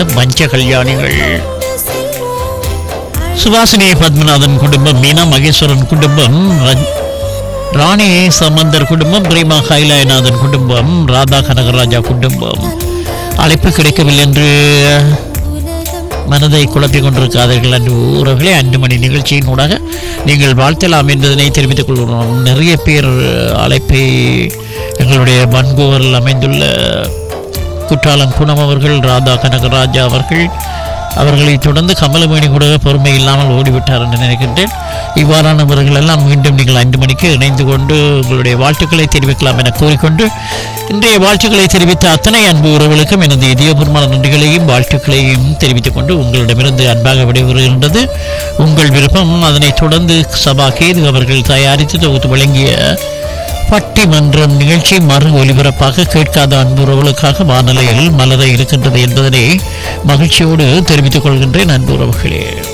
பஞ்ச கல்யாணிகள் சுபாசினி பத்மநாதன் குடும்பம் மீனா மகேஸ்வரன் குடும்பம் ரஜ்- ராணி சமந்தர் குடும்பம் பிரேமா கைலாயநாதன் குடும்பம் ராதா கனகராஜா குடும்பம் அழைப்பு கிடைக்கவில்லை என்று மனதை குழப்பிக் கொண்டிருக்காதீர்கள் அன்று உறவுகளே அன்று மணி நிகழ்ச்சியின் ஊடாக நீங்கள் வாழ்த்தலாம் என்பதனை தெரிவித்துக் கொள்கிறோம் நிறைய பேர் அழைப்பை எங்களுடைய வன்கூவரில் அமைந்துள்ள குற்றாலம் குணம் அவர்கள் ராதா கனகராஜா அவர்கள் அவர்களை தொடர்ந்து கமலமணி கூட பொறுமை இல்லாமல் ஓடிவிட்டார் என்று நினைக்கின்றேன் இவ்வாறானவர்கள் எல்லாம் மீண்டும் நீங்கள் ஐந்து மணிக்கு இணைந்து கொண்டு உங்களுடைய வாழ்த்துக்களை தெரிவிக்கலாம் என கூறிக்கொண்டு இன்றைய வாழ்த்துக்களை தெரிவித்த அத்தனை அன்பு உறவுகளுக்கும் எனது இதயபூர்வமான நன்றிகளையும் வாழ்த்துக்களையும் தெரிவித்துக் கொண்டு உங்களிடமிருந்து அன்பாக விடைபெறுகின்றது உங்கள் விருப்பம் அதனைத் தொடர்ந்து சபா கேது அவர்கள் தயாரித்து தொகுத்து வழங்கிய பட்டிமன்றம் நிகழ்ச்சி மறு ஒலிபரப்பாக கேட்காத அன்புறவுகளுக்காக வானொலியில் மலர இருக்கின்றது என்பதனை மகிழ்ச்சியோடு தெரிவித்துக் கொள்கின்றேன் அன்புறவுகளே